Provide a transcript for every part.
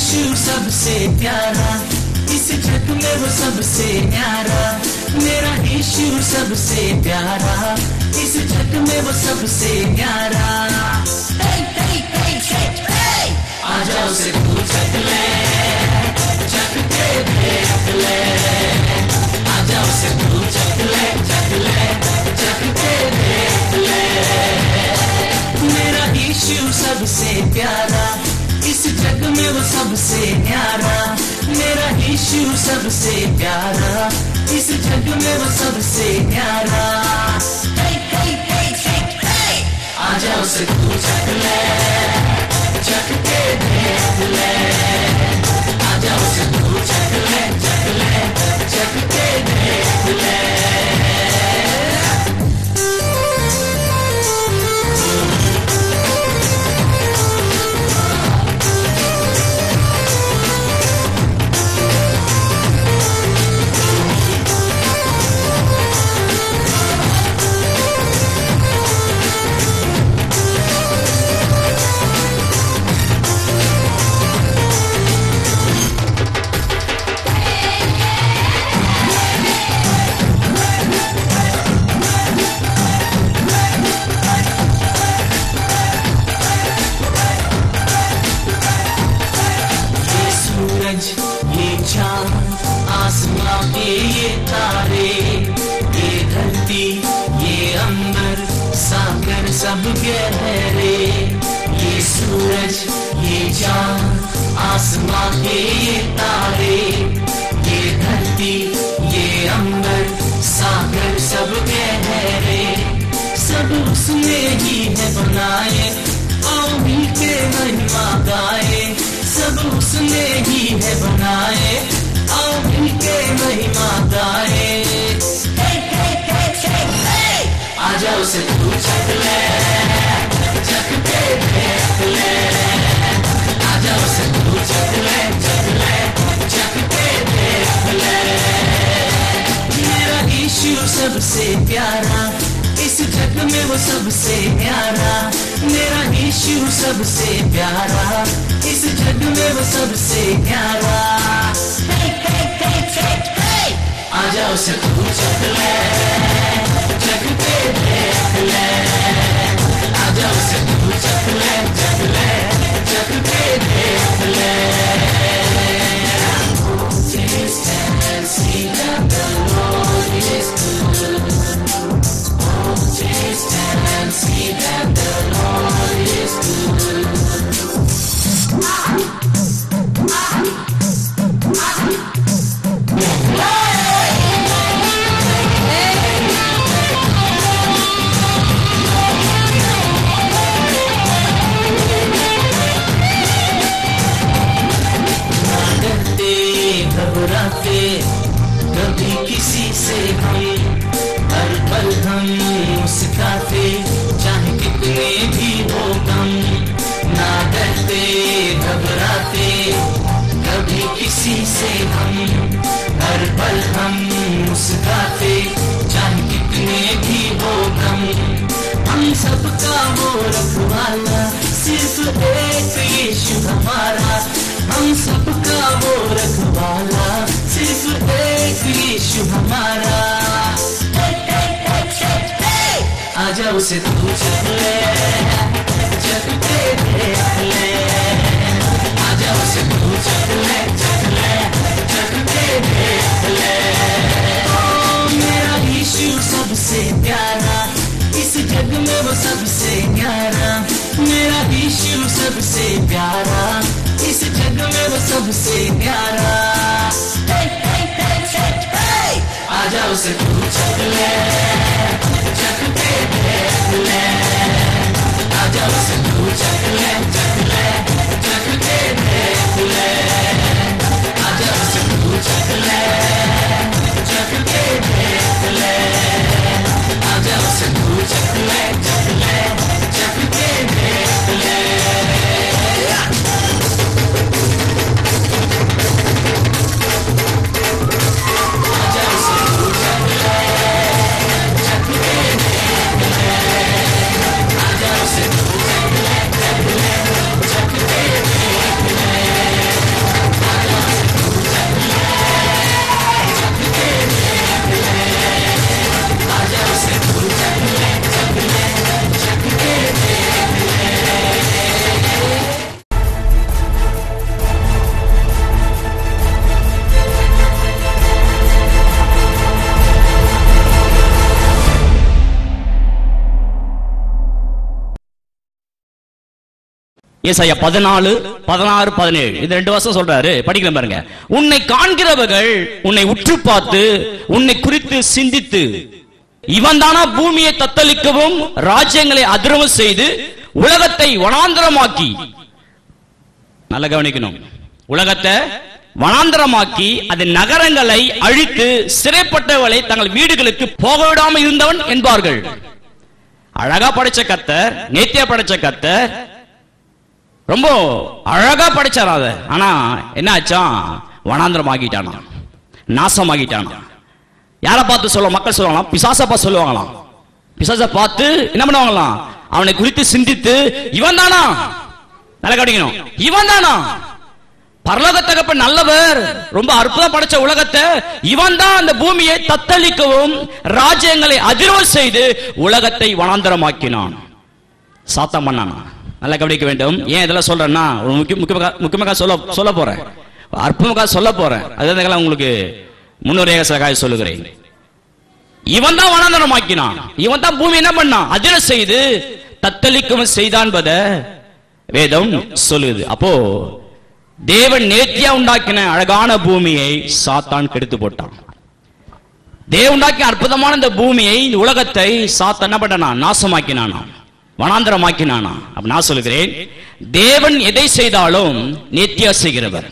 यीशु सबसे प्यारा इस जग में वो सबसे न्यारा मेरा यीशु सबसे प्यारा इस जग में वो सबसे न्यारा Hey, hey, hey, hey, hey! आ जाओ से तू चक ले चक के देख ले आ जाओ से तू चक ले चक ले चक के देख ले मेरा यीशु सबसे प्यारा इस जग में वो सबसे न्यारा मेरा यीशु सबसे प्यारा इस जग में वो सबसे न्यारा Hey, hey, hey, hey, hey! आ जाओ से तू चक ले चक के देख ले आ जाओ से तू चक ले चक ले चक के देख ले ये सूरज ये चांद आसमां के ये तारे ये धरती ये अंबर सागर सब गहरे ये सूरज ये चांद आसमां के ये तारे ये धरती ये अंबर सागर सब गहरे सब उसने ही है बनाए आओ मिलके महिमा गाए सब उसने ही है बनाए आओ मिलके महिमा गाए Hey, hey, hey, hey, hey! आ जाओ से तू चक ले चक के देख ले आ जाओ से तू चक ले चक ले चक के देख ले मेरा यीशु सबसे प्यारा इस जग में वो सबसे न्यारा मेरा यीशु सबसे प्यारा इस जग में वो सबसे न्यारा Hey, hey, hey, hey, hey! आ जाओ से तू चक ले चक के देख ले आ जाओ से तू चक ले चक ले चक के देख ले Taste and see that the Lord is good. Taste and see that the Lord is good. ना डरते घबराते कभी किसी से हम हर पल हम मुस्काते चाहे कितने भी हो गम ना डरते घबराते कभी किसी से हम हर पल हम मुस्काते चाहे कितने भी हो गम हम सबका वो रखवाला सिर्फ एक यीशु हमारा हम सबका वो रखवाला सिर्फ एक यीशु हमारा Hey, hey, hey, hey, hey! आ जाओ उसे तू चक ले चक के देख ले आ जाओ उसे तू चक ले चक ले चक के देख ले ओ मेरा यीशु सबसे प्यारा इस जग में वो सबसे न्यारा मेरा यीशु सबसे प्यारा इस जग में वो सबसे न्यारा Hey, hey, hey, hey, hey! आ जाओ से तू चक ले चक के देख ले आ जाओ से तू चक ले चक ले चक के देख ले आ जाओ से तू चक ले चक के देख ले आ जाओ से तू चक ले चक ले चक के देख ले आ जाओ से तू चक ले चक के देख ले ஏசாயா பதினாலு பதினாறு பதினேழு இது ரெண்டு வருஷம் சொல்றாரு படிக்கிற பாருங்க உன்னை காண்கிறவர்கள் உன்னை உற்று பார்த்து உன்னை குறித்து சிந்தித்து இவன் தானா பூமியை தத்தளிக்கவும் ராஜ்யங்களை அதிரவும் செய்து உலகத்தை வனாந்தரமாக்கி நல்ல கவனிக்கணும் உலகத்தை வனாந்தரமாக்கி அதன் நகரங்களை அழித்து சிறைப்பட்டவர்களை தங்கள் வீடுகளுக்கு போக விடாமல் இருந்தவன் என்பார்கள் அழகா படைச்ச கத்தர் நேத்தியா படைச்ச கத்தர் ரொம்ப அழகா படைச்சார் அத ஆனா என்ன ஆச்சான் வனாந்தரம் ஆகிட்டானா நாசமாகிட்டானா யாரை பார்த்து சொல்ல மக்கள் சொல்லுவாங்களாம் பிசாசை பார்த்து சொல்லுவாங்களாம் பிசாசை பார்த்து என்ன பண்ணுவாங்களாம் அவனை குறித்து சிந்தித்து இவன் தானா நல்லா கவனிக்கணும் இவன் தானா பரலோக தகப்பன் நல்லவர் ரொம்ப அற்புதம் படைச்ச உலகத்தை இவன் தான் அந்த பூமியை தத்தளிக்கவும் ராஜ்யங்களை அதிர்வல் செய்து உலகத்தை வனாந்தரமாக்கினான் சாத்தம் பண்ணானா நல்லா கவனிக்க வேண்டும் ஏன் இதெல்லாம் சொல்றேன்னா ஒரு முக்கிய முக்கியமாக முக்கியமாக சொல்ல சொல்ல போறேன் அற்புதமாக சொல்ல போறேன் அதுதான் உங்களுக்கு முன்னுரையாக சில காய் சொல்லுகிறேன் இவன் தான் வனாந்தரமாக்கினான் இவன் தான் பூமி என்ன பண்ணான் அதிர செய்து தத்தளிக்கவும் செய்தான் வேதம் சொல்லுது அப்போ தேவன் நேர்த்தியா உண்டாக்கின அழகான பூமியை சாத்தான் கெடுத்து போட்டான் தேவன் உண்டாக்கிய அற்புதமான இந்த பூமியை இந்த உலகத்தை சாத்தான் என்ன பண்ணனா நாசமாக்கினானா வனாந்தரமாக்கினானா அப்ப நான் சொல்லுகிறேன் தேவன் எதை செய்தாலும் நேர்த்தியா செய்கிறவர்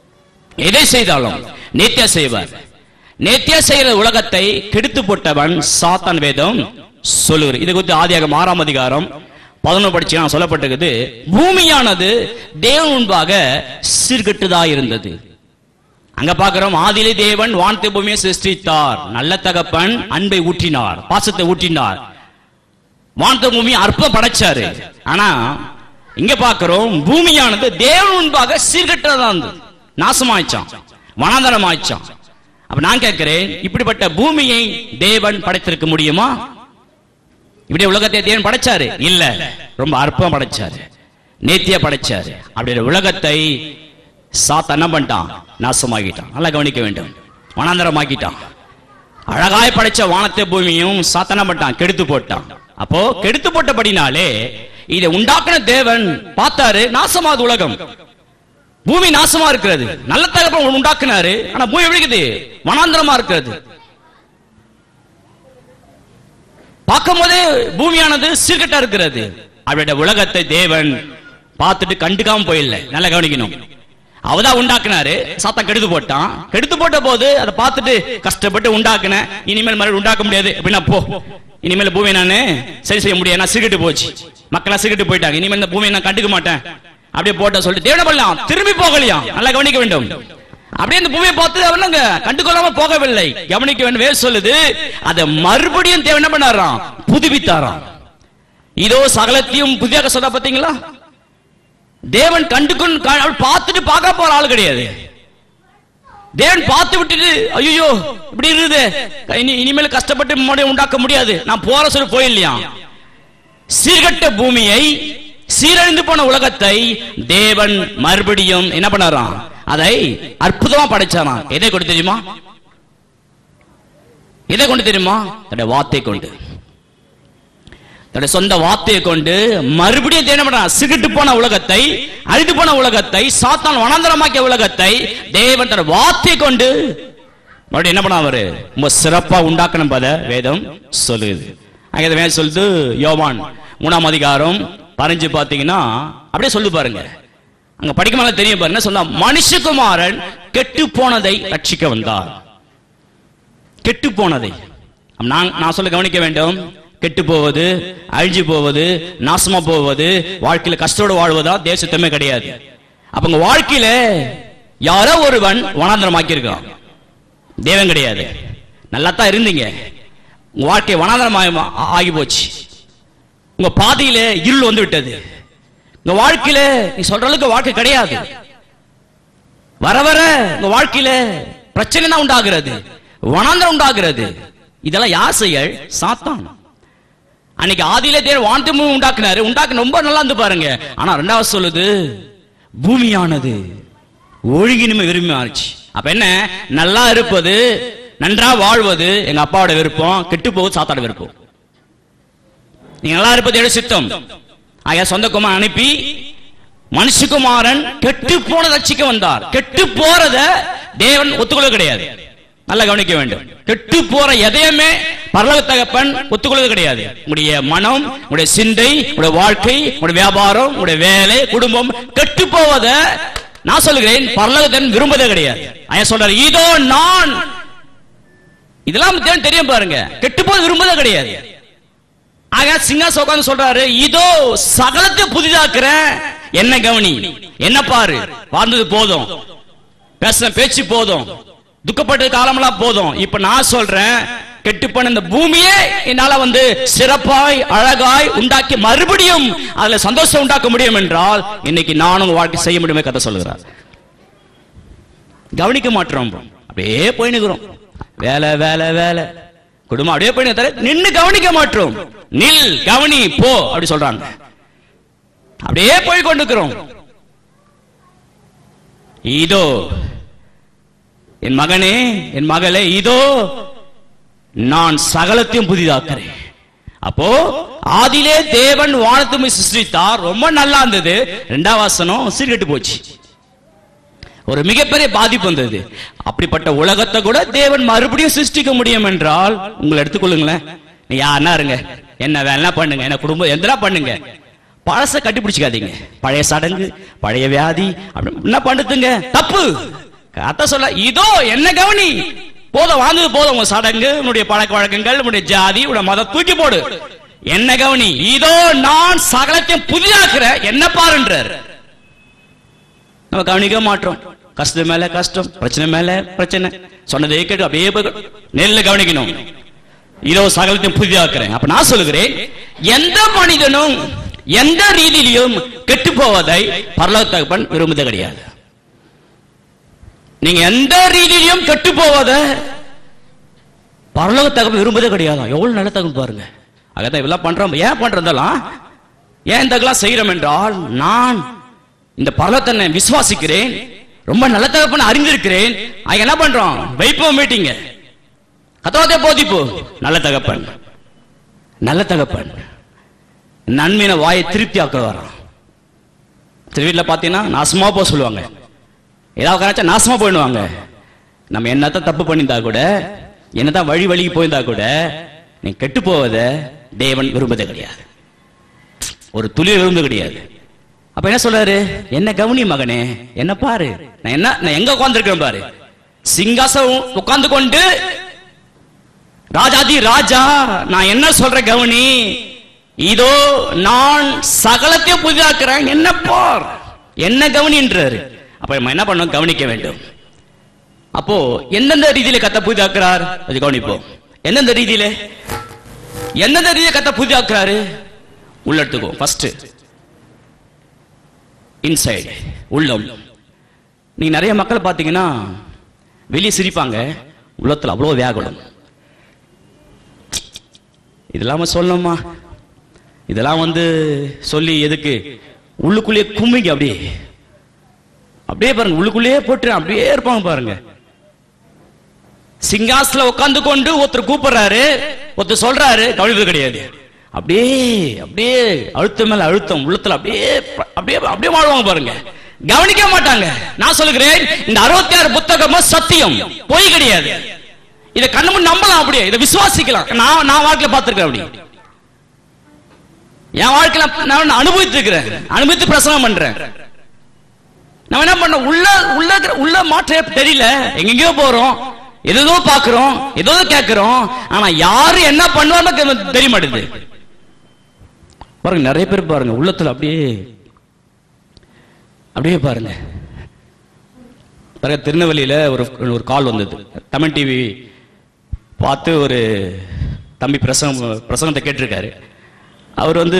எதை செய்தாலும் நேர்த்தியா செய்வார் நேர்த்தியா செய்கிற உலகத்தை கெடுத்து போட்டவன் சாத்தான் வேதம் சொல்லுகிறது இது குறித்து ஆதியாக ஆறாம் அதிகாரம் பதினொன்று படிச்சு நான் சொல்லப்பட்டிருக்குது பூமியானது தேவன் முன்பாக சீர்கெட்டுதா இருந்தது அங்க பாக்குறோம் ஆதிலே தேவன் வானத்தை பூமியை சிருஷ்டித்தார் நல்ல தகப்பன் அன்பை ஊற்றினார் பாசத்தை ஊற்றினார் வானத்தை பூமியை அற்பம் படைச்சாரு ஆனா இங்க பாக்குறோம் பூமியானது தேவன் முன்பாக சீர்கெட்டதா இருந்தது நாசமாயிச்சான் வனாந்தரம் ஆயிச்சான் அப்ப நான் கேட்கிறேன் இப்படிப்பட்ட பூமியை தேவன் படைத்திருக்க முடியுமா இப்படி உலகத்தை தேவன் படைச்சாரு இல்ல ரொம்ப அற்பம் படைச்சாரு நேத்தியா படைச்சாரு அப்படி உலகத்தை சாத்த என்ன பண்ணிட்டான் நாசமாக்கிட்டான் நல்லா கவனிக்க வேண்டும் வனாந்தரமாக்கிட்டான் அழகாய் படைச்ச வானத்தை பூமியும் சாத்தன பண்ணிட்டான் கெடுத்து போட்டான் அப்போ கெடுத்து போட்டபடினாலே இதை உண்டாக்குன தேவன் பார்த்தாரு நாசமாது உலகம் பூமி நாசமா இருக்கிறது நல்ல தகப்பன் உண்டாக்குனாரு ஆனா பூமி எப்படி இருக்குது வனாந்தரமா இருக்கிறது பார்க்கும் போதே பூமியானது சீர்கட்டா இருக்கிறது அவருடைய உலகத்தை தேவன் பார்த்துட்டு கண்டுக்காம போயிடல நல்லா கவனிக்கணும் அவதான் உண்டாக்குனாரு சாத்தா கெடுத்து போட்டான் கெடுத்து போட்ட போது அதை பார்த்துட்டு கஷ்டப்பட்டு உண்டாக்குன இனிமேல் மறுபடியும் உண்டாக்க முடியாது அப்படின்னா போ இனிமேல் பூமி நானு சரி செய்ய முடியாது நான் சிறுகிட்டு போச்சு மக்களா சிறுகிட்டு போயிட்டாங்க இனிமேல் இந்த பூமியை நான் கண்டுக்க மாட்டேன் அப்படியே போட்ட சொல்லிட்டு தேவன பண்ணலாம் திரும்பி போகலையா நல்லா கவனிக்க வேண்டும் அப்படியே இந்த பூமியை பார்த்து அவனுங்க கண்டுகொள்ளாம போகவில்லை கவனிக்க வேண்டும் வேறு சொல்லுது அதை மறுபடியும் தேவன் என்ன பண்ணாராம் புதுப்பித்தாராம் இதோ சகலத்தையும் புதிதாக சொல்ல பாத்தீங்களா தேவன் கண்டுக்கொண்டு க- பார்த்துட்டு பார்க்க போற ஆள் கிடையாது தேவன் பார்த்து விட்டுட்டு ஐயோ இப்படி இருக்குது இனி இனிமேல் கஷ்டப்பட்டு மறுபடியும் உண்டாக்க முடியாது நான் போற சொல்லி போயில்லையா சீர்கட்ட பூமியை சீரழிந்து போன உலகத்தை தேவன் மறுபடியும் என்ன பண்ணாராம் அதை அற்புதமா படைச்சாராம் எதை கொண்டு தெரியுமா எதை கொண்டு தெரியுமா தன்னுடைய வார்த்தை கொண்டு தன்னுடைய சொந்த வார்த்தையை கொண்டு மறுபடியும் தேவன் என்ன பண்றான் சிகிட்டு போன உலகத்தை அழிந்து போன உலகத்தை சாத்தான் வனாந்தரமாக்கிய உலகத்தை தேவன் தன் வார்த்தையை கொண்டு மறுபடியும் என்ன பண்ண அவரு ரொம்ப சிறப்பா உண்டாக்கணும் பத வேதம் சொல்லுது அங்க இதை வேதம் சொல்லுது யோவான் மூணாம் அதிகாரம் பறிஞ்சு பாத்தீங்கன்னா அப்படியே சொல்லு பாருங்க அங்க படிக்க தெரியும் பாருங்க என்ன சொன்னா மனுஷகுமாரன் கெட்டு போனதை ரட்சிக்க வந்தார் கெட்டு போனதை நான் நான் சொல்ல கவனிக்க வேண்டும் கெட்டு போவது அழிஞ்சு போவது நாசமா போவது வாழ்க்கையில கஷ்டோடு வாழ்வதா தேசத்தமே கிடையாது அப்ப உங்க வாழ்க்கையில யாரோ ஒருவன் வனாந்தரமாக்கி இருக்கான் தேவன் கிடையாது நல்லா தான் இருந்தீங்க உங்க வாழ்க்கை வனாந்தரம் ஆகி- ஆகி போச்சு உங்க பாதையில இருள் வந்து விட்டது உங்க வாழ்க்கையில நீ சொல்ற அளவுக்கு வாழ்க்கை கிடையாது வர வர உங்க வாழ்க்கையில பிரச்சனை தான் உண்டாகிறது வனாந்தரம் உண்டாகிறது இதெல்லாம் யார் செயல் சாத்தான் அன்னைக்கு ஆதியில தேவன் வானத்தை பூமி உண்டாக்குனாரு உண்டாக்கு ரொம்ப நல்லா இருந்து பாருங்க ஆனா ரெண்டாவது சொல்லுது பூமியானது ஒழுகினுமே விரும்பி ஆச்சு அப்ப என்ன நல்லா இருப்பது நன்றா வாழ்வது எங்க அப்பாவோட விருப்பம் கெட்டு போவது சாத்தாட விருப்பம் நீங்க நல்லா இருப்பது எடு சித்தம் ஆக சொந்த குமாரன் அனுப்பி மனுஷகுமாரன் கெட்டு போன ரட்சிக்க வந்தார் கெட்டு போறத தேவன் ஒத்துக்கொள்ள கிடையாது நல்லா கவனிக்க வேண்டும் கெட்டு போற எதையுமே பரலோக தகப்பன் ஒத்துக்கொள்வது கிடையாது உங்களுடைய மனம் உங்களுடைய சிந்தை உங்களுடைய வாழ்க்கை உங்களுடைய வியாபாரம் உங்களுடைய வேலை குடும்பம் கெட்டு போவத நான் சொல்லுகிறேன் பரலோகத்தன் விரும்புவதே கிடையாது ஐயா சொல்றாரு இதோ நான் இதெல்லாம் தேவன் தெரியும் பாருங்க கெட்டு போக விரும்புவதே கிடையாது ஆக சிங்காச உட்கார்ந்து சொல்றாரு இதோ சகலத்தை புதிதாக்குறேன் என்ன கவனி என்ன பாரு வாழ்ந்தது போதும் பேச பேச்சு போதும் துக்கப்பட்ட காலமெல்லாம் போதும் இப்ப நான் சொல்றேன் கெட்டு போன இந்த பூமியே என்னால வந்து சிறப்பாய் அழகாய் உண்டாக்கி மறுபடியும் அதுல சந்தோஷம் உண்டாக்க முடியும் என்றால் இன்னைக்கு நானும் உங்க வாழ்க்கை செய்ய முடியுமே கதை சொல்லுகிறார் கவனிக்க மாட்டோம் அப்படியே போய் நிக்கிறோம் வேலை வேலை வேலை குடும்பம் அப்படியே போய் தவிர நின்னு கவனிக்க மாட்டோம் நில் கவனி போ அப்படி சொல்றாங்க அப்படியே போய் கொண்டிருக்கிறோம் இதோ என் மகனே என் மகளே இதோ நான் சகலத்தையும் புதிதாக்குறேன் அப்போ ஆதியிலே தேவன் வானத்துமை சிருஷ்டித்தார் ரொம்ப நல்லா இருந்தது ரெண்டாம் வாசனம் சீர்கெட்டு போச்சு ஒரு மிகப்பெரிய பாதிப்பு வந்தது அப்படிப்பட்ட உலகத்தை கூட தேவன் மறுபடியும் சிருஷ்டிக்க முடியும் என்றால் உங்களை எடுத்துக்கொள்ளுங்களேன் நீ யாருன்னா இருங்க என்ன வேணா பண்ணுங்க என்ன குடும்பம் எந்தனா பண்ணுங்க பழச கட்டி பிடிச்சிக்காதீங்க பழைய சடங்கு பழைய வியாதி அப்படி என்ன பண்ணுதுங்க தப்பு கத்த சொல்ல இதோ என்ன கவனி போதும் வாழ்ந்தது போதும் உங்க சடங்கு உன்னுடைய பழக்க வழக்கங்கள் உன்னுடைய ஜாதி உன்னுடைய மத தூக்கி போடு என்ன கவனி இதோ நான் சகலத்தையும் புதிதாக்குற என்ன பாருன்றார் நம்ம கவனிக்க மாட்டோம் கஷ்டம் மேல கஷ்டம் பிரச்சனை மேல பிரச்சனை சொன்னதே கேட்டு அப்படியே போய் நெல்ல கவனிக்கணும் இதோ சகலத்தையும் புதிதாக்குறேன் அப்ப நான் சொல்லுகிறேன் எந்த மனிதனும் எந்த ரீதியிலும் கெட்டு போவதை பரலோக தகப்பன் விரும்புவது கிடையாது நீங்க எந்த ரீதியிலும் கெட்டு போவத பரலோக தகவல் விரும்புவதே கிடையாது எவ்வளவு நல்ல தகவல் பாருங்க அதான் இதெல்லாம் பண்றோம் ஏன் பண்றதெல்லாம் ஏன் இதெல்லாம் செய்யறோம் என்றால் நான் இந்த பரலத்தனை விசுவாசிக்கிறேன் ரொம்ப நல்ல தகப்பன் அறிந்திருக்கிறேன் அங்க என்ன பண்றோம் வைப்போம் மீட்டிங்க கத்தோதே போதிப்பு நல்ல தகப்பன் நல்ல தகப்பன் நன்மையின வாயை திருப்தி ஆக்க வரோம் சில வீட்டில் பார்த்தீங்கன்னா நாசமா போக சொல்லுவாங்க ஏதாவது கணச்சா நாசமா போயிடுவாங்க நம்ம என்னத்தான் தப்பு பண்ணியிருந்தா கூட என்னதான் வழி வழிக்கு போயிருந்தா கூட நீ கெட்டு போவத தேவன் விரும்புவதே கிடையாது ஒரு துளி விரும்புவது கிடையாது அப்ப என்ன சொல்றாரு என்ன கவனி மகனே என்ன பாரு நான் என்ன நான் எங்க உட்கார்ந்துருக்கேன் பாரு சிங்காசம் உட்கார்ந்து கொண்டு ராஜாதி ராஜா நான் என்ன சொல்றேன் கவனி இதோ நான் சகலத்தையும் புதிதாக்குறேன் என்ன பார் என்ன கவனின்றாரு அப்ப நம்ம என்ன பண்ணணும் கவனிக்க வேண்டும் அப்போ எந்தெந்த ரீதியில கத்த புதிதாக்குறார் அது கவனிப்போம் எந்தெந்த ரீதியில எந்தெந்த ரீதியில கத்த புதிதாக்குறாரு உள்ளத்துக்கும் ஃபர்ஸ்ட் இன்சைடு உள்ளம் நீங்க நிறைய மக்கள் பார்த்தீங்கன்னா வெளியே சிரிப்பாங்க உள்ளத்துல அவ்வளோ வியாகுலம் இதெல்லாம் சொல்லணுமா இதெல்லாம் வந்து சொல்லி எதுக்கு உள்ளுக்குள்ளேயே கும்மிங்க அப்படியே அப்படியே பாருங்க உள்ளுக்குள்ளேயே போட்டு அப்படியே இருப்பாங்க பாருங்க சிங்காசல உட்கார்ந்து கொண்டு ஒருத்தர் கூப்பிடுறாரு ஒருத்தர் சொல்றாரு கவனிப்பு கிடையாது அப்படியே அப்படியே அழுத்தம் மேல அழுத்தம் உள்ளத்துல அப்படியே அப்படியே அப்படியே வாழ்வாங்க பாருங்க கவனிக்க மாட்டாங்க நான் சொல்லுகிறேன் இந்த அறுபத்தி ஆறு புத்தகமும் சத்தியம் பொய் கிடையாது இதை கண்ணு நம்பலாம் அப்படியே இதை விசுவாசிக்கலாம் நான் நான் வாழ்க்கையில பார்த்திருக்கேன் அப்படி என் வாழ்க்கையில நான் அனுபவித்து இருக்கிறேன் அனுபவித்து பிரசனம் பண்றேன் நம்ம என்ன பண்ண உள்ள உள்ள இருக்கிற- உள்ள மாற்றம் தெரியல எங்கெங்கயோ போறோம் ஏதோ பாக்குறோம் ஏதோ கேட்கிறோம் ஆனா யாரு என்ன பண்ணுவான்னு தெரிய மாட்டேங்குது பாருங்க நிறைய பேர் பாருங்க உள்ளத்துல அப்படியே அப்படியே பாருங்க பாருங்க திருநெல்வேலியில ஒரு ஒரு கால் வந்தது தமிழ் டிவி பார்த்து ஒரு தம்பி பிரசங்கம் பிரசங்கத்தை கேட்டிருக்காரு அவர் வந்து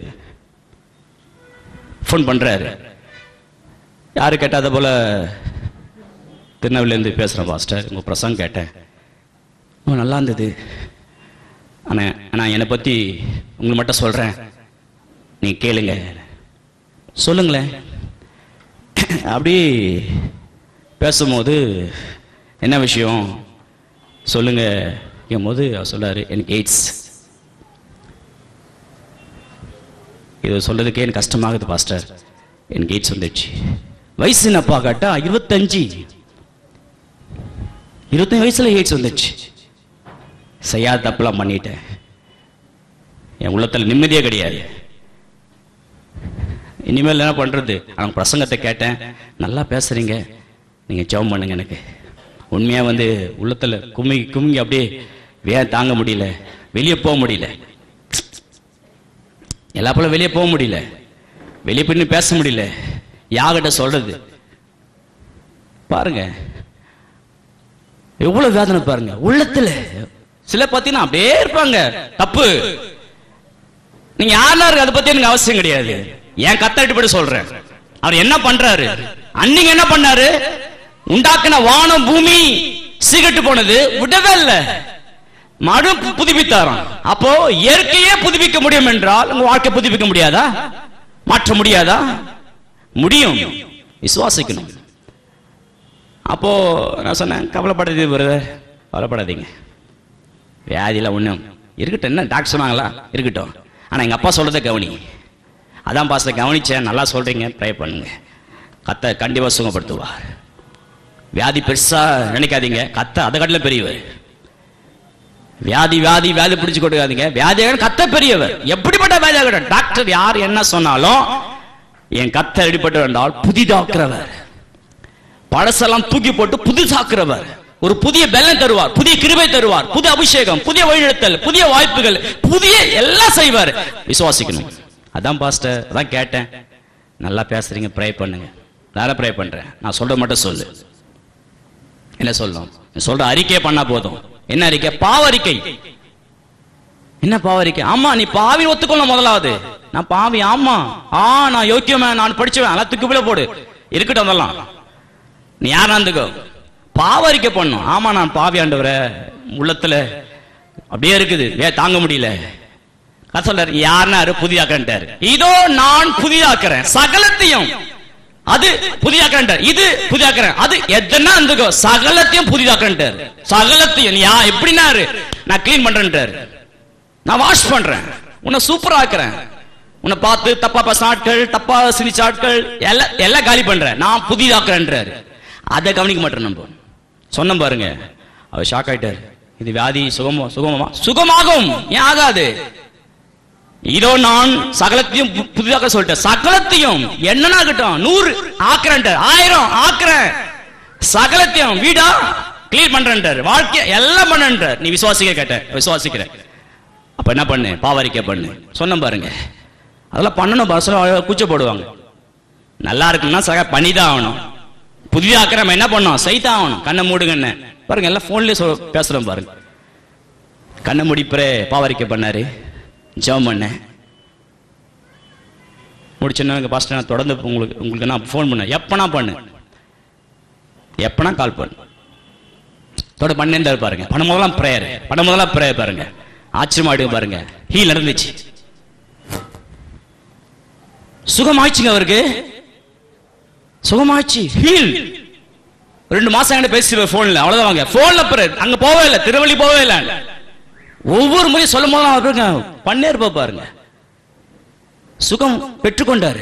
ஃபோன் பண்றாரு யாரு கேட்டா அதை போல திருநெல்வேலியிலேருந்து பேசுகிறேன் பாஸ்டர் உங்கள் பிரசங்கம் கேட்டேன் ரொம்ப நல்லா இருந்தது ஆனால் ஆனால் என்னை பற்றி உங்களுக்கு மட்டும் சொல்கிறேன் நீ கேளுங்க சொல்லுங்களேன் அப்படி பேசும்போது என்ன விஷயம் சொல்லுங்க போது அவர் சொல்றாரு எனக்கு எய்ட்ஸ் இது சொல்றதுக்கே எனக்கு கஷ்டமாகுது பாஸ்டர் எனக்கு எய்ட்ஸ் வந்துடுச்சு வயசு என்னப்பா கேட்டா இருபத்தஞ்சு இருபத்தஞ்சு வயசுல எய்ட்ஸ் வந்துடுச்சு செய்யாத தப்புலாம் பண்ணிட்டேன் என் உள்ளத்துல நிம்மதியே கிடையாது இனிமேல் என்ன பண்றது அவங்க பிரசங்கத்தை கேட்டேன் நல்லா பேசுறீங்க நீங்க ஜெபம் பண்ணுங்க எனக்கு உண்மையா வந்து உள்ளத்துல கும்மி குமிங்கி அப்படியே வேன் தாங்க முடியல வெளியே போக முடியல எல்லா போல வெளியே போக முடியல வெளியே போய் பேச முடியல யாகிட்ட சொல்றது பாருங்க எவ்வளவு வேதனை பாருங்க உள்ளத்துல சில பாத்தீங்கன்னா அப்படியே இருப்பாங்க தப்பு நீங்க யாரா இருக்கு அதை பத்தி எனக்கு அவசியம் கிடையாது என் கத்தட்டு போய் சொல்றேன் அவர் என்ன பண்றாரு அன்னைக்கு என்ன பண்ணாரு உண்டாக்குன வானம் பூமி சீகட்டு போனது விடவே இல்ல மறு பு- புதுப்பித்தாராம் அப்போ இயற்கையே புதுப்பிக்க முடியும் என்றால் உங்க வாழ்க்கை புதுப்பிக்க முடியாதா மாற்ற முடியாதா முடியும் விசுவாசிக்கணும் அப்போ நான் சொன்னேன் கவலைப்படாதீங்க பிரதர் கவலைப்படாதீங்க வியாதியில் ஒன்றும் இருக்கட்டும் என்ன டாக்டர் சொன்னாங்களா இருக்கட்டும் ஆனால் எங்கள் அப்பா சொல்றதை கவனி அதான் பாஸ்டர் கவனிச்சேன் நல்லா சொல்றீங்க ப்ரே பண்ணுங்க கத்த கண்டிப்பாக சுகப்படுத்துவார் வியாதி பெருசா நினைக்காதீங்க கத்த அதை காட்டிலும் பெரியவர் வியாதி வியாதி வியாதி பிடிச்சு கொடுக்காதீங்க வியாதியாக கத்த பெரியவர் எப்படிப்பட்ட வியாதியாக டாக்டர் யார் என்ன சொன்னாலும் என் கத்த எப்படிப்பட்ட என்றால் புதிதாக்குறவர் பழசெல்லாம் தூக்கி போட்டு புதுசாக்குறவர் ஒரு புதிய பெல்லம் தருவார் புதிய கிருபை தருவார் புதிய அபிஷேகம் புதிய வழிநடத்தல் புதிய வாய்ப்புகள் புதிய எல்லாம் செய்வார் விசுவாசிக்கணும் அதான் பாஸ்டர் அதான் கேட்டேன் நல்லா பேசுறீங்க ப்ரே பண்ணுங்க நான் ப்ரே பண்றேன் நான் சொல்ற மட்டும் சொல்லு என்ன சொல்லணும் நீ சொல்ற அறிக்கை பண்ணா போதும் என்ன அறிக்கை பாவ அறிக்கை என்ன பாவ அறிக்கை ஆமா நீ பாவி ஒத்துக்கொள்ள முதலாவது நான் பாவி ஆமா ஆ நான் யோக்கியமே நான் படிச்சுவேன் அதெல்லாம் தூக்கி போல போடு இருக்கட்டும் அதெல்லாம் நீ யாரா இருந்துக்கோ பாவரிக்கை பண்ணும் ஆமா நான் பாவி ஆண்டவரே உள்ளத்துல அப்படியே இருக்குது வே தாங்க முடியல கதை சொல்றாரு யாருனாரு புதிதாக்கன்ட்டாரு இதோ நான் புதிதாக்குறேன் சகலத்தையும் அது புதிதாக்குறேன் இது புதிதாக்குறேன் அது எதனா இருந்துக்கோ சகலத்தையும் புதிதாக்குறேன்ட்டாரு சகலத்தையும் நீ யா எப்படின்னாரு நான் க்ளீன் பண்றேன்ட்டாரு நான் வாஷ் பண்றேன் உன்னை சூப்பரா ஆக்குறேன் உன்னை பார்த்து தப்பா பேச ஆட்கள் தப்பா சிரிச்ச ஆட்கள் எல்லாம் எல்லாம் காலி பண்றேன் நான் புதிதாக்குறேன்றாரு அதை கவனிக்க மாட்டேன் நம்ம சொன்னோம் பாருங்க அவர் ஷாக் ஆயிட்டாரு இது வியாதி சுகமா சுகமா சுகமாகும் ஏன் ஆகாது இதோ நான் சகலத்தையும் பு- புதிதாக சொல்லிட்டேன் சகலத்தையும் என்னன்னா ஆகட்டும் நூறு ஆக்குறேன் ஆயிரம் ஆக்குறேன் சகலத்தையும் வீடா கிளீன் பண்றேன்ட்டார் வாழ்க்கை எல்லாம் பண்ணன்றார் நீ விசுவாசிக்க கேட்ட விசுவாசிக்கிற அப்ப என்ன பண்ணு பாவரிக்கை பண்ணு சொன்னேன் பாருங்க அதெல்லாம் பண்ணணும் பஸ்ல கூச்சப்படுவாங்க நல்லா இருக்குன்னா சக பண்ணிதான் ஆகணும் புதிதாக்க நம்ம என்ன பண்ணோம் செய்தான் ஆகணும் கண்ணை மூடுங்கன்னு பாருங்க எல்லாம் போன்லயே சொல் பேசுறோம் பாருங்க கண்ணை முடிப்பறே பாவரிக்கை பண்ணாரு ஜெபம் பண்ணேன் முடிச்சோன்னா பாஸ்டர் நான் தொடர்ந்து உங்களுக்கு உங்களுக்கு நான் ஃபோன் பண்ணேன் எப்பனா பண்ணு எப்பனா கால் பண்ணு தொட பண்ணே பாருங்க பண்ண முதலாம் ப்ரேயர் பண்ண முதலாம் ப்ரேயர் பாருங்க ஆச்சரியமாயிடுங்க பாருங்க ஹீல் நடந்துச்சு சுகமாயிடுச்சுங்க அவருக்கு சுகமாச்சு ஹீல் ரெண்டு மாசம் என்கிட்ட பேசி போன்ல அவ்வளவுதான் வாங்க போன்ல ப்ரேயர் அங்க போவே இல்லை திருவள்ளி போவே இல்லை ஒவ்வொரு முறையும் சொல்லும் போது அவருக்கு பண்ணே இருப்பா பாருங்க சுகம் பெற்றுக்கொண்டாரு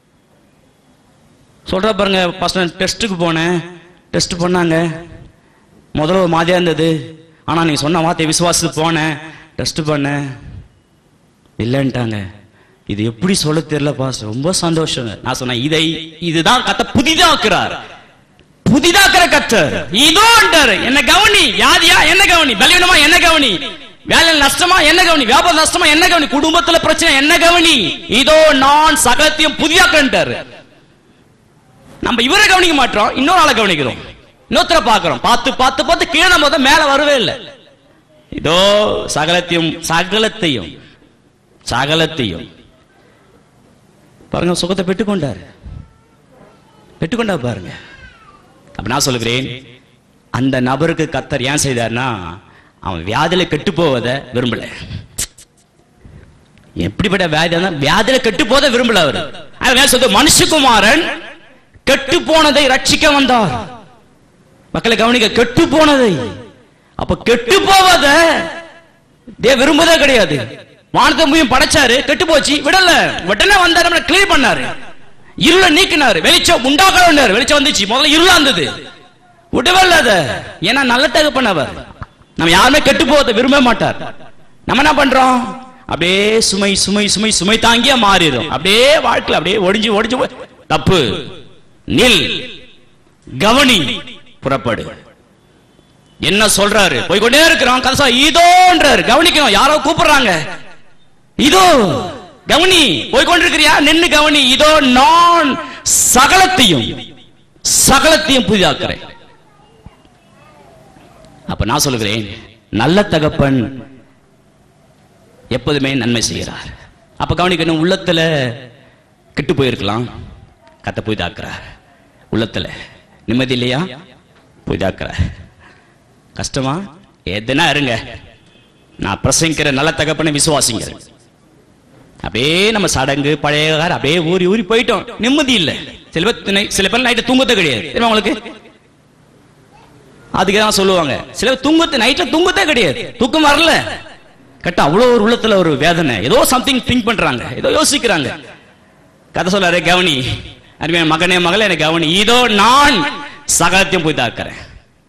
சொல்ற பாருங்க ஃபர்ஸ்ட் டெஸ்ட்டுக்கு போனேன் டெஸ்ட் பண்ணாங்க முதல்ல ஒரு மாதிரியா இருந்தது ஆனா நீங்க சொன்ன வார்த்தை விசுவாசத்து போனேன் டெஸ்ட் பண்ணேன் இல்லைன்ட்டாங்க இது எப்படி சொல்ல தெரியல பாஸ் ரொம்ப சந்தோஷம் நான் சொன்னேன் இதை இதுதான் கத்த புதிதாக்குறார் புதிதாக்குற கத்தர் இதோன்றாரு என்ன கவனி வியாதியா என்ன கவனி பலவீனமா என்ன கவனி வேலை நஷ்டமா என்ன கவனி வியாபாரம் நஷ்டமா என்ன கவனி குடும்பத்துல பிரச்சனை என்ன கவனி இதோ நான் சகலத்தையும் புதிதாக்குறாரு நம்ம இவரை கவனிக்க மாட்டோம் இன்னொரு ஆளை கவனிக்கிறோம் இன்னொருத்தரை பார்க்கிறோம் பார்த்து பார்த்து பார்த்து கீழே நம்ம தான் மேல வரவே இல்லை இதோ சகலத்தையும் சகலத்தையும் சகலத்தையும் பாருங்க சுகத்தை பெற்றுக்கொண்டார் பெற்றுக்கொண்டா பாருங்க அப்ப நான் சொல்லுகிறேன் அந்த நபருக்கு கத்தர் ஏன் செய்தார்னா அவன் வியாதியில கெட்டு போவதை விரும்பல எப்படிப்பட்ட வியாதி இருந்தா வியாதியில கெட்டு போவதை விரும்பல அவர் அவர் சொல்றது மனுஷகுமாரன் கெட்டு போனதை ரட்சிக்க வந்தார் மக்களை கவனிக்க கெட்டு போனதை அப்ப கெட்டு போவத தே விரும்புவதே கிடையாது வானத்தை பூமியும் படைச்சாரு கெட்டு போச்சு விடல உடனே வந்தாரு நம்மளை கிளியர் பண்ணாரு இருளை நீக்கினாரு வெளிச்சம் உண்டாக்கணும்னாரு வெளிச்சம் வந்துச்சு முதல்ல இருளா இருந்தது விடவே இல்ல அத ஏன்னா நல்ல தகப்பன் அவர் நம்ம யாருமே கெட்டு போவதை விரும்ப மாட்டார் நம்ம என்ன பண்றோம் அப்படியே சுமை சுமை சுமை சுமை தாங்கியா மாறிடும் அப்படியே வாழ்க்கையில அப்படியே ஒடிஞ்சு ஒடிஞ்சு போய் தப்பு நில் கவனி புறப்படு என்ன சொல்றாரு போய்கொண்டே இருக்கிறான் கதசா இதோன்றாரு கவனிக்கணும் யாரோ கூப்பிடுறாங்க இதோ கவனி போய்கொண்டிருக்கிறியா நின்னு கவனி இதோ நான் சகலத்தையும் சகலத்தையும் புதிதாக்குறேன் அப்ப நான் சொல்லுகிறேன் நல்ல தகப்பன் எப்போதுமே நன்மை செய்கிறார் அப்ப கவனிக்கணும் உள்ளத்துல கெட்டு போயிருக்கலாம் கத்த புதிதாக்குறார் உள்ளத்துல நிம்மதி இல்லையா புதிதாக்குறார் கஷ்டமா எதுனா இருங்க நான் பிரசங்கிக்கிற நல்ல தகப்பனை விசுவாசிங்க அப்படியே நம்ம சடங்கு பழைய கார் அப்படியே ஊறி ஊறி போயிட்டோம் நிம்மதி இல்ல சில பேர் நை- சில பேர் நைட்டு தூங்கத்தே கிடையாது தெரியுமா உங்களுக்கு அதுக்கு தான் சொல்லுவாங்க சில பேர் தூங்கத்து நைட்ல தூங்கத்தே கிடையாது தூக்கம் வரல கட்ட அவ்வளவு ஒரு உள்ளத்துல ஒரு வேதனை ஏதோ சம்திங் திங்க் பண்றாங்க ஏதோ யோசிக்கிறாங்க கதை சொல்லாரு கவனி அருமையான மகனே மகளே எனக்கு கவனி இதோ நான் சகலத்தையும் போய் தாக்குறேன்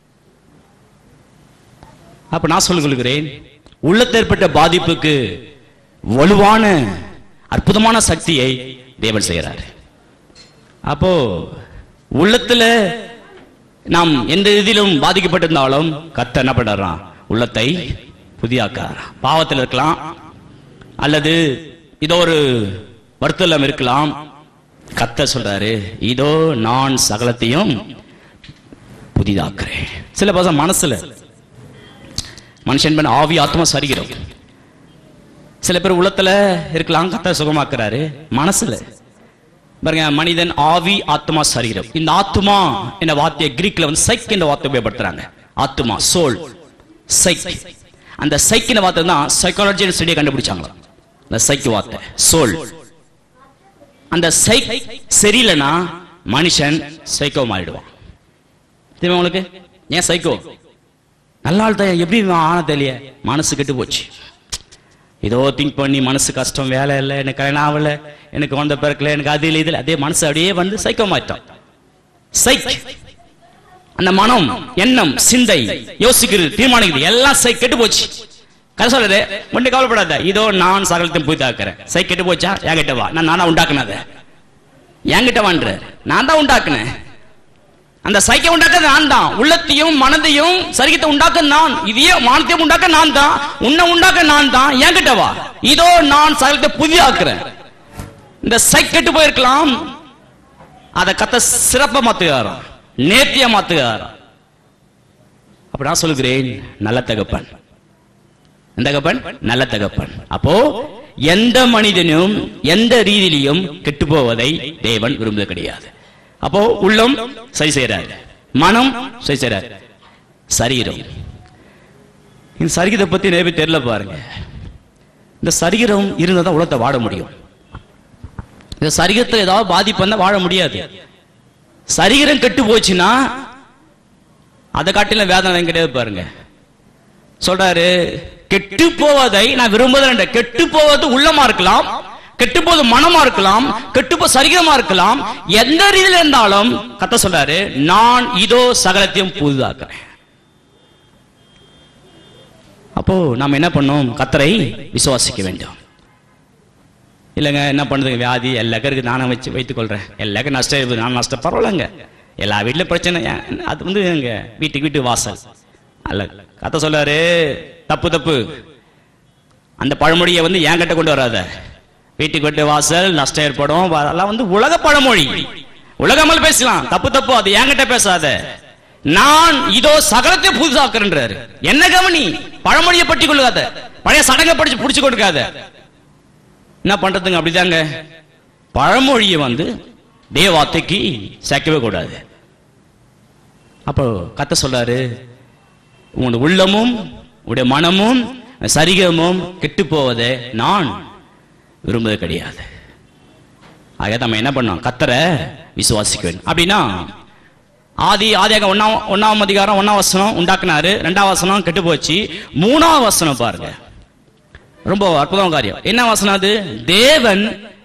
அப்ப நான் சொல்லிக் கொள்கிறேன் உள்ளத்தில் ஏற்பட்ட பாதிப்புக்கு வலுவான அற்புதமான சக்தியை தேவன் செய்கிறார் அப்போ உள்ளத்துல நாம் எந்த இதிலும் பாதிக்கப்பட்டிருந்தாலும் கத்த என்ன பண்றான் உள்ளத்தை புதியாக்கார் பாவத்தில் இருக்கலாம் அல்லது இதோ ஒரு வருத்தலம் இருக்கலாம் கத்த சொல்றாரு இதோ நான் சகலத்தையும் புதிதாக்குறேன் சில பசங்க மனசுல மனுஷன் பண்ண ஆவி ஆத்மா சரிகிறோம் சில பேர் உள்ளத்துல இருக்கலாம் கத்த சுகமாக்குறாரு மனசுல பாருங்க மனிதன் ஆவி ஆத்மா சரீரம் இந்த ஆத்மா என்ற வார்த்தையை கிரீக்ல வந்து சைக் என்ற வார்த்தை உபயோகப்படுத்துறாங்க ஆத்மா சோல் சைக் அந்த சைக் என்ற வார்த்தை தான் சைக்காலஜி ஸ்டடியை கண்டுபிடிச்சாங்களா அந்த சைக் வார்த்தை சோல் அந்த சைக் சரியில்லைன்னா மனுஷன் சைக்கோ மாறிடுவான் தெரியுமா உங்களுக்கு ஏன் சைக்கோ நல்ல ஆள் தான் எப்படி இவன் ஆன தெரியல மனசு கெட்டு போச்சு ஏதோ திங்க் பண்ணி மனசு கஷ்டம் வேலை இல்லை எனக்கு கல்யாணம் ஆகல எனக்கு வந்த பிறக்கல எனக்கு அது இல்லை இதில் அதே மனசு அப்படியே வந்து சைக்கோ மாட்டான் சைக் அந்த மனம் எண்ணம் சிந்தை யோசிக்கிறது தீர்மானிக்கிறது எல்லாம் சை கெட்டு போச்சு கதை சொல்றது ஒண்ணு கவலைப்படாத இதோ நான் சகலத்தையும் போய் தாக்குறேன் சை கெட்டு போச்சா என்கிட்ட வா நான் நானா உண்டாக்குனத என்கிட்ட வான்ற நான் தான் உண்டாக்குனேன் அந்த சைக்கை உண்டாக்க நான் தான் உள்ளத்தையும் மனதையும் சரீரத்தை உண்டாக்க நான் இதையே மானத்தையும் உண்டாக்க நான் தான் உன்னை உண்டாக்க நான் தான் என்கிட்ட வா இதோ நான் சகலத்தை புதியாக்குறேன் இந்த சை கெட்டு போயிருக்கலாம் அதை கத்த சிறப்பா மாத்துகிறாராம் நேர்த்தியா மாத்துகிறாராம் அப்ப நான் சொல்லுகிறேன் நல்ல தகப்பன் எந்த தகப்பன் நல்ல தகப்பன் அப்போ எந்த மனிதனும் எந்த ரீதியிலும் கெட்டு போவதை தேவன் விரும்புவது கிடையாது அப்போ உள்ளம் சரி செய்யறாரு மனம் சரி செய்யறாரு சரீரம் இந்த சரீரத்தை பத்தி நிறைய பேர் தெரியல பாருங்க இந்த சரீரம் இருந்தால் தான் உலகத்தை வாழ முடியும் இந்த சரீரத்தில் ஏதாவது பாதிப்பு வந்தா வாழ முடியாது சரீரம் கெட்டு போச்சுன்னா அதை காட்டிலும் வேதனை கிடையாது பாருங்க சொல்றாரு கெட்டு போவதை நான் விரும்புகிறேன் கெட்டு போவது உள்ளமா இருக்கலாம் கெட்டு போவது மனமா இருக்கலாம் கெட்டு போ சரீரமா இருக்கலாம் எந்த ரீதியில இருந்தாலும் கத்த சொல்றாரு நான் இதோ சகலத்தையும் புதிதாக்குறேன் அப்போ நாம் என்ன பண்ணோம் கத்தரை விசுவாசிக்க வேண்டும் இல்லைங்க என்ன பண்ணுதுங்க வியாதி எல்லாருக்கும் நானும் வச்சு வைத்துக் கொள்றேன் எல்லாருக்கும் நஷ்டம் இருக்குது நான் நஷ்டம் பரவாயில்லைங்க எல்லா வீட்லயும் பிரச்சனை ஏன், அது வந்து எங்க வீட்டுக்கு வீட்டு வாசல் அல்ல கத்த சொல்லாரு தப்பு தப்பு அந்த பழமொழியை வந்து என்கிட்ட கொண்டு வராத வீட்டுக்கு வீட்டு வாசல் நஷ்டம் ஏற்படும் வ- அதெல்லாம் வந்து உலக பழமொழி உலகமல் பேசலாம் தப்பு தப்பு அது என்கிட்ட பேசாத நான் இதோ சகலத்தை புதுசாக்குறேன்றாரு என்ன கவனி பழமொழியை பற்றி கொள்ளாத பழைய சடங்கை படிச்சு புடிச்சு கொடுக்காத என்ன பண்றதுங்க அப்படிதாங்க பழமொழியை வந்து தேவாத்தைக்கு சேர்க்கவே கூடாது அப்போ கத்த சொல்றாரு உன் உள்ளமும் உடைய மனமும் சரீரமும் கெட்டு போவதை நான் விரும்புவது கிடையாது ஆக நம்ம என்ன பண்ணோம் கத்தரை விசுவாசிக்க வேண்டும் அப்படின்னா ஆதி ஆதியாக ஒன்னாம் ஒன்னாம் அதிகாரம் ஒன்னாம் வசனம் உண்டாக்குனாரு ரெண்டாம் வசனம் கெட்டு போச்சு மூணாம் வசனம் பாருங்க ரொம்ப அற்புதமான காரியம் என்ன வசனம் அது தேவன்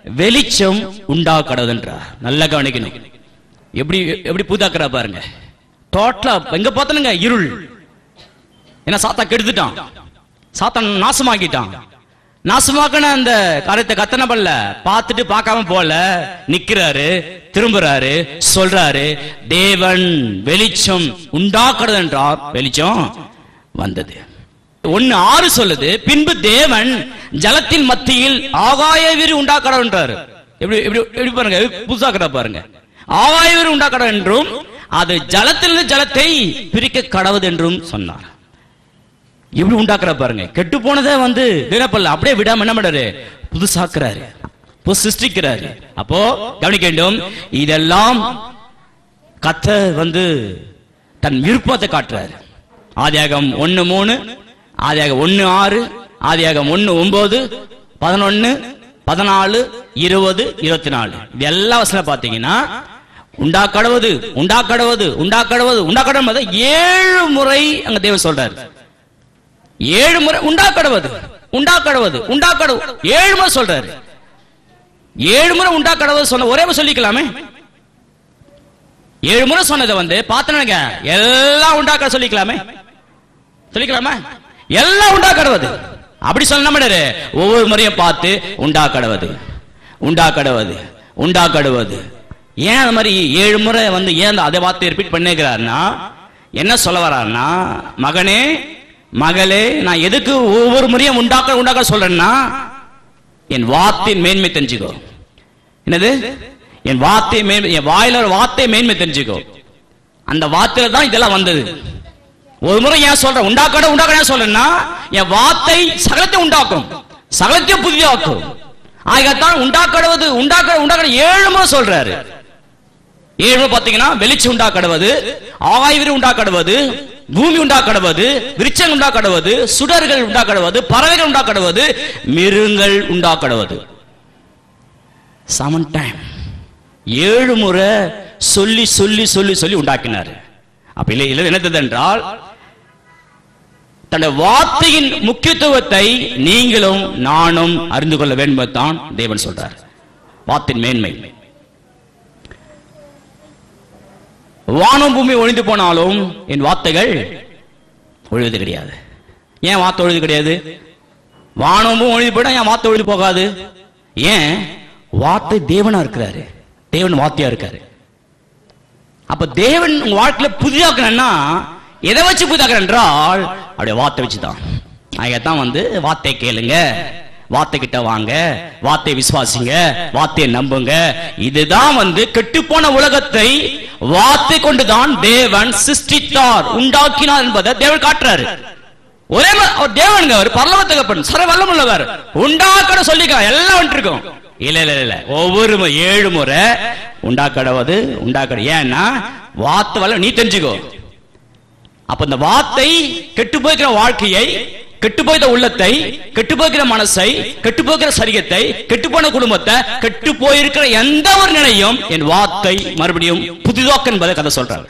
வெளிச்சம் உண்டாக்கடதுன்றார் நல்லா கவனிக்கணும் எப்படி எப்படி புதாக்குறா பாருங்க டோட்டலா எங்க பார்த்தனுங்க இருள் ஏன்னா சாத்தா கெடுத்துட்டான் சாத்தான் நாசமாக்கிட்டான் நாசமாக்கின அந்த காரியத்தை கத்தன பண்ணல பார்த்துட்டு பார்க்காம போல நிக்கிறாரு திரும்புறாரு சொல்றாரு தேவன் வெளிச்சம் உண்டாக்குறது என்றார் வெளிச்சம் வந்தது ஒன்னு ஆறு சொல்லுது பின்பு தேவன் ஜலத்தின் மத்தியில் ஆகாய வீரி உண்டாக்கடன்றாரு எப்படி எப்படி எப்படி பாருங்க புதுசாக்கடா பாருங்க ஆகாய வீரி உண்டாக்கட என்றும் அது ஜலத்திலிருந்து ஜலத்தை பிரிக்க கடவுது என்றும் சொன்னார் எப்படி உண்டாக்குற பாருங்க கெட்டு போனதை வந்து வீணப்பல்ல அப்படியே விடாம என்ன பண்றாரு புதுசாக்குறாரு புது சிருஷ்டிக்கிறாரு அப்போ கவனிக்க வேண்டும் இதெல்லாம் கத்த வந்து தன் விருப்பத்தை காட்டுறாரு ஆதியாகம் ஒன்னு மூணு ஆதியாகம் ஒன்னு ஆறு ஆதியாகம் ஒன்னு ஒன்பது பதினொன்னு பதினாலு இருபது இருபத்தி நாலு இது எல்லா வசனம் பாத்தீங்கன்னா உண்டாக்கடவது உண்டாக்கடவது உண்டாக்கடவது உண்டாக்கடவது ஏழு முறை அங்க தேவன் சொல்றாரு ஏழு முறை உண்டாக்கடவது உண்டாக்கடவது உண்டாக்கடவு ஏழு முறை சொல்றாரு ஏழு முறை உண்டாக்கடவது சொன்ன ஒரே முறை சொல்லிக்கலாமே ஏழு முறை சொன்னதை வந்து பார்த்தனுங்க எல்லாம் உண்டாக்க சொல்லிக்கலாமே சொல்லிக்கலாமா எல்லாம் உண்டாக்கடவது அப்படி சொல்ல மாட்டாரு ஒவ்வொரு முறையும் பார்த்து உண்டாக்கடவது உண்டாக்கடவது உண்டாக்கடுவது ஏன் அந்த மாதிரி ஏழு முறை வந்து ஏன் அந்த அதே வார்த்தையை ரிப்பீட் பண்ணிக்கிறாருன்னா என்ன சொல்ல வர்றாருன்னா மகனே மகளே நான் எதுக்கு ஒவ்வொரு முறையும் உண்டாக்க உண்டாக்க சொல்றேன்னா என் வார்த்தையின் மேன்மை தெரிஞ்சுக்கோ என்னது என் வார்த்தை மேன்மை என் வாயில ஒரு வார்த்தை மேன்மை தெரிஞ்சுக்கோ அந்த வார்த்தையில தான் இதெல்லாம் வந்தது ஒரு முறை ஏன் சொல்றேன் உண்டாக்கட உண்டாக்க ஏன் சொல்றேன்னா என் வார்த்தை சகலத்தை உண்டாக்கும் சகலத்தையும் புதிதாக்கும் ஆகத்தான் உண்டாக்கடுவது உண்டாக்க உண்டாக்க ஏழு முறை சொல்றாரு ஏழு முறை பாத்தீங்கன்னா வெளிச்சம் உண்டாக்கடுவது ஆய்விரி உண்டாக்கடுவது பூமி உண்டாக்கடுவது விருச்சம் உண்டாக்கடுவது சுடர்கள் உண்டாக்கடுவது பறவைகள் உண்டாக்கடுவது மிருகங்கள் உண்டாக்கடுவது சமன் டைம் ஏழு முறை சொல்லி சொல்லி சொல்லி சொல்லி உண்டாக்கினார் அப்ப இல்லை இல்லை என்னது என்றால் தன்னுடைய வார்த்தையின் முக்கியத்துவத்தை நீங்களும் நானும் அறிந்து கொள்ள வேண்டும் தான் தேவன் சொல்றார் வார்த்தையின் மேன்மை வானம் பூமி ஒழிந்து போனாலும் என் வார்த்தைகள் ஒழிவது கிடையாது ஏன் வார்த்தை ஒழிது கிடையாது வானமும் ஒழிந்து போயிட்டா என் வார்த்தை ஒழிது போகாது ஏன் வார்த்தை தேவனா இருக்கிறாரு தேவன் வார்த்தையா இருக்காரு அப்ப தேவன் உங்க வாழ்க்கையில புதிதாக்கணும்னா எதை வச்சு புதிதாக்குற என்றால் அப்படியே வார்த்தை வச்சுதான் தான் வந்து வார்த்தை கேளுங்க வார்த்தை கிட்ட வாங்க வார்த்தை விசுவாசிங்க வார்த்தையை நம்புங்க இதுதான் வந்து கெட்டுப்போன உலகத்தை வார்த்தை கொண்டுதான் தேவன் சிருஷ்டித்தார் உண்டாக்கினார் என்பதை தேவன் காட்டுறாரு ஒரே ம- அவர் தேவனுங்க அவர் பரலவத்தகப்பன் சர வல்லமுள்ளவர் உண்டாக்கட சொல்லிக்க எல்லாம் வந்துட்டு இருக்கும் இல்ல இல்ல இல்ல ஒவ்வொரு மு- ஏழு முறை உண்டாக்கடவது உண்டாக்கட ஏன்னா வார்த்தை வல்ல நீ தெரிஞ்சுக்கோ அப்ப இந்த வார்த்தை கெட்டு போய்க்கிற வாழ்க்கையை கெட்டு போய்த உள்ளத்தை கெட்டு போய்க்கிற மனசை கெட்டு போய்க்கிற சரீரத்தை கெட்டு போன குடும்பத்தை கெட்டு போயிருக்கிற எந்த ஒரு நிலையும் என் வார்த்தை மறுபடியும் புதிதாக்கம் என்பதை கதை சொல்றாங்க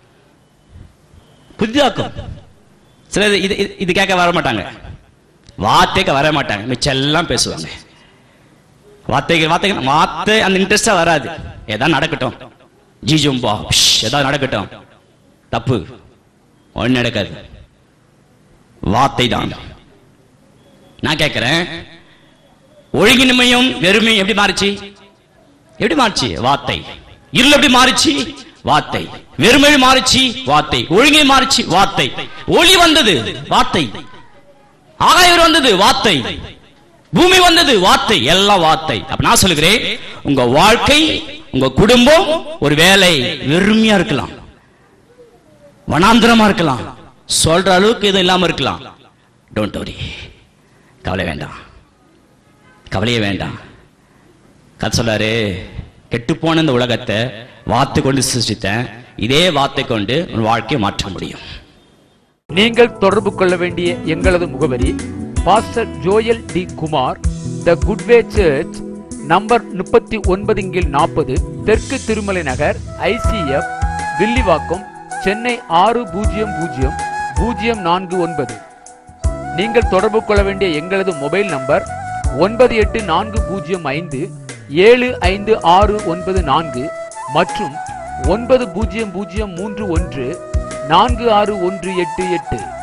புதிதாக்கம் சிலர் இது இது- இது கேட்க வர மாட்டாங்க வார்த்தைக்கு வர மாட்டாங்க மிச்சம் எல்லாம் பேசுவாங்க வார்த்தைக்கு வார்த்தைக்கு வார்த்தை அந்த இன்ட்ரெஸ்டா வராது ஏதாவது நடக்கட்டும் ஜிஜும்பா ஏதாவது நடக்கட்டும் தப்பு ஒண்ணு நடக்காது வார்த்தை தான் நான் கேட்கிறேன் ஒழுங்கின்மையும் வெறுமையும் எப்படி மாறுச்சு எப்படி மாறுச்சு வார்த்தை இருள் எப்படி மாறுச்சு வார்த்தை வெறுமை மாறுச்சு வார்த்தை ஒழுங்கை மாறுச்சு வார்த்தை ஒளி வந்தது வார்த்தை ஆகாயம் வந்தது வார்த்தை பூமி வந்தது வார்த்தை எல்லாம் வார்த்தை அப்ப நான் சொல்லுகிறேன் உங்க வாழ்க்கை உங்க குடும்பம் ஒரு வேலை வெறுமையா இருக்கலாம் வனாந்திரமா இருக்கலாம் சொல்ற அளவுக்கு எதுவும் இல்லாம இருக்கலாம் டோன்ட் வரி கவலை வேண்டாம் கவலையே வேண்டாம் கதை சொல்றாரு கெட்டு போன இந்த உலகத்தை வார்த்தை கொண்டு சிருஷ்டித்தேன் இதே வார்த்தை கொண்டு உன் வாழ்க்கையை மாற்ற முடியும் நீங்கள் தொடர்பு கொள்ள வேண்டிய எங்களது முகவரி pastor Joel T Kumar the Goodway Church number முப்பத்தி ஒன்பது கீழ் நாற்பது தெற்கு திருமலை நகர் ஐசிஎஃப் வில்லிவாக்கம் சென்னை ஆறு பூஜ்ஜியம் பூஜ்ஜியம் பூஜ்ஜியம் நான்கு ஒன்பது நீங்கள் தொடர்பு கொள்ள வேண்டிய எங்களது மொபைல் நம்பர் ஒன்பது எட்டு நான்கு பூஜ்ஜியம் ஐந்து ஏழு ஐந்து ஆறு ஒன்பது நான்கு மற்றும் ஒன்பது பூஜ்ஜியம் பூஜ்ஜியம் மூன்று ஒன்று நான்கு ஆறு ஒன்று எட்டு எட்டு